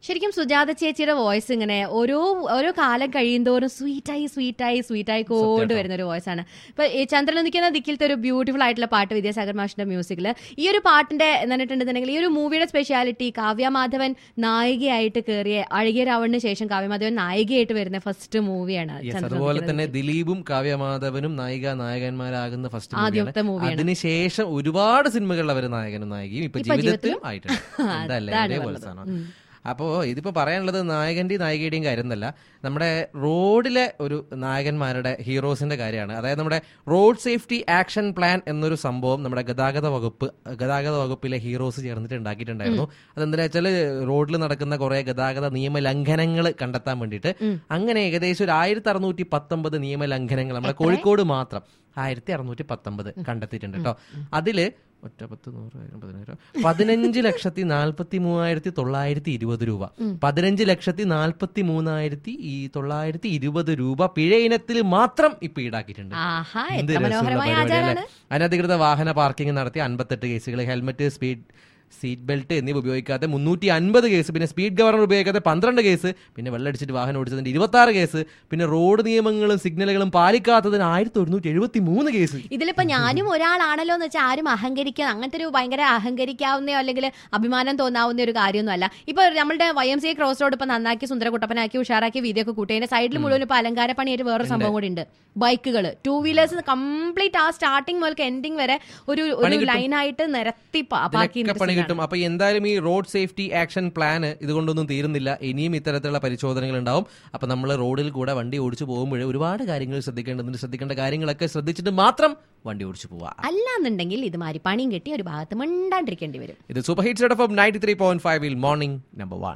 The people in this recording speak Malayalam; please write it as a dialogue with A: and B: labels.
A: ശരിക്കും സുജാത ചേച്ചിയുടെ വോയിസ് ഇങ്ങനെ ഓരോ ഓരോ കാലം കഴിയുന്തോറും സ്വീറ്റായി സ്വീറ്റായി സ്വീറ്റായി കൊണ്ട് വരുന്ന ഒരു വോയിസ് ആണ് ഇപ്പൊ ഈ ചന്ദ്രൻ നിൽക്കുന്ന ദിക്കിലത്തെ ഒരു ബ്യൂട്ടിഫുൾ ആയിട്ടുള്ള പാട്ട് വിദ്യാസാഗർ മാഷിന്റെ മ്യൂസിക്കിൽ ഈ ഒരു പാട്ടിന്റെ എന്നിട്ടുണ്ടെന്നുണ്ടെങ്കിൽ ഈ ഒരു മൂവിയുടെ സ്പെഷ്യാലിറ്റി കാവ്യ മാധവൻ നായികയായിട്ട് കയറിയ അഴകിയ രാവണിന് ശേഷം കാവ്യ മാധവൻ നായികയായിട്ട് വരുന്ന ഫസ്റ്റ് മൂവിയാണ്
B: Yes, അതുപോലെ തന്നെ ദിലീപും കാവ്യമാധവനും നായിക നായകന്മാരാകുന്ന ഫസ്റ്റ്
A: ആദ്യത്തെ മൂവിയാണ്.
B: അതിനുശേഷം ഒരുപാട് സിനിമകളിൽ അവർ നായകനും നായികയും ഇപ്പൊ
A: ഇപ്പൊ
B: ജീവിതത്തിലും ആയിട്ടുണ്ട് എന്തല്ലേ
A: അതാണ്
B: അതേപോലെ
A: ഉള്ളത്.
B: സാധനം അപ്പോ ഇതിപ്പോ പറയാനുള്ളത് നായകന്റെയും നായികയുടെയും കാര്യമൊന്നല്ല നമ്മുടെ റോഡിലെ ഒരു നായകന്മാരുടെ ഹീറോസിന്റെ കാര്യമാണ് അതായത് നമ്മുടെ റോഡ് സേഫ്റ്റി ആക്ഷൻ പ്ലാൻ എന്നൊരു സംഭവം നമ്മുടെ ഗതാഗത വകുപ്പ് ഗതാഗത വകുപ്പിലെ ഹീറോസ് ചേർന്നിട്ട് ഉണ്ടാക്കിയിട്ടുണ്ടായിരുന്നു അതെന്താ വെച്ചാൽ റോഡിൽ നടക്കുന്ന കുറെ ഗതാഗത നിയമ ലംഘനങ്ങൾ കണ്ടെത്താൻ വേണ്ടിയിട്ട് അങ്ങനെ ഏകദേശം ഒരു ആയിരത്തി അറുന്നൂറ്റി പത്തൊമ്പത് നിയമ ലംഘനങ്ങൾ നമ്മുടെ കോഴിക്കോട് മാത്രം ആയിരത്തി അറുന്നൂറ്റി പത്തൊമ്പത് കണ്ടെത്തിയിട്ടുണ്ട് കേട്ടോ അതില് ഒറ്റ പത്ത് നൂറ് ആയിരം പതിനായിരം പതിനഞ്ച് ലക്ഷത്തി നാൽപ്പത്തി മൂവായിരത്തി തൊള്ളായിരത്തി ഇരുപത് രൂപ പതിനഞ്ച് ലക്ഷത്തി നാൽപ്പത്തി മൂന്നായിരത്തി ഈ തൊള്ളായിരത്തി ഇരുപത് രൂപ പിഴ ഇനത്തിൽ മാത്രം ഇപ്പൊ ഈടാക്കിയിട്ടുണ്ട്
A: ആഹാ
B: എന്ത്
A: എത്ര
B: രസമുള്ള
A: മനോഹരമായ
B: പരിപാടി
A: ആചാരമാണ്
B: അല്ലേ? അനധികൃത വാഹന പാർക്കിംഗ് നടത്തി അൻപത്തെട്ട് കേസുകൾ ഹെൽമറ്റ് സ്പീഡ് സീറ്റ് ബെൽറ്റ് എന്നിവ ഉപയോഗിക്കാതെ മുന്നൂറ്റി അൻപത് കേസ് പിന്നെ സ്പീഡ് ഗവർണർ ഉപയോഗിക്കാതെ പന്ത്രണ്ട് കേസ് പിന്നെ വെള്ളടിച്ചിട്ട് വാഹനം ഓടിച്ചതിന്റെ ഇരുപത്തി ആറ് കേസ് പിന്നെ റോഡ് നിയമങ്ങളും സിഗ്നലുകളും പാലിക്കാത്തതിന് ആയിരത്തി ഒരുന്നൂറ്റി എഴുപത്തി മൂന്ന് കേസ്
A: ഇതിലിപ്പോ ഞാനും ഒരാളാണല്ലോ എന്ന് വെച്ചാൽ ആരും അഹങ്കരിക്കുക അങ്ങനത്തെ ഒരു ഭയങ്കര അഹങ്കരിക്കാവുന്നയോ അല്ലെങ്കിൽ അഭിമാനം തോന്നാവുന്ന ഒരു കാര്യമൊന്നുമല്ല ഇപ്പൊ നമ്മളുടെ Y M C cross road ഇപ്പൊ നന്നാക്കി സുന്ദരകുട്ടപ്പനാക്കി ഉഷാറാക്കി വീതിയൊക്കെ കൂട്ടി അതിന്റെ സൈഡിൽ മുഴുവൻ ഇപ്പൊ അലങ്കാര പണിയായിട്ട് വേറൊരു സംഭവം കൂടി ഉണ്ട് ബൈക്കുകൾ ടൂ വീലേഴ്സ് കംപ്ലീറ്റ് ആ സ്റ്റാർട്ടിങ് മുതൽ എൻഡിങ് വരെ ഒരു ഒരു ലൈനായിട്ട് നിരത്തി പാ- പാക്കി
B: ഇതിനൊക്കെ പണി കിട്ടും അപ്പൊ എന്തായാലും ഈ റോഡ് സേഫ്റ്റി ആക്ഷൻ പ്ലാന് ഇതുകൊണ്ടൊന്നും തീരുന്നില്ല ഇനിയും ഇത്തരത്തിലുള്ള പരിശോധനകൾ ഉണ്ടാവും അപ്പൊ നമ്മൾ റോഡിൽ കൂടെ വണ്ടി ഓടിച്ചു പോകുമ്പോൾ ഒരുപാട് കാര്യങ്ങൾ ശ്രദ്ധിക്കേണ്ടതുണ്ട് ശ്രദ്ധിക്കേണ്ട കാര്യങ്ങളൊക്കെ ശ്രദ്ധിച്ചിട്ട് മാത്രം വണ്ടി ഓടിച്ചു പോവാ
A: അല്ലാന്നുണ്ടെങ്കിൽ ഇതുമാതിരി പണിയും കെട്ടി ഒരു ഭാഗത്ത് മിണ്ടാണ്ടിരിക്കേണ്ടി വരും
B: ഇത് super hit of ninety three point ഫൈവിൽ മോർണിംഗ് നമ്പർ വൺ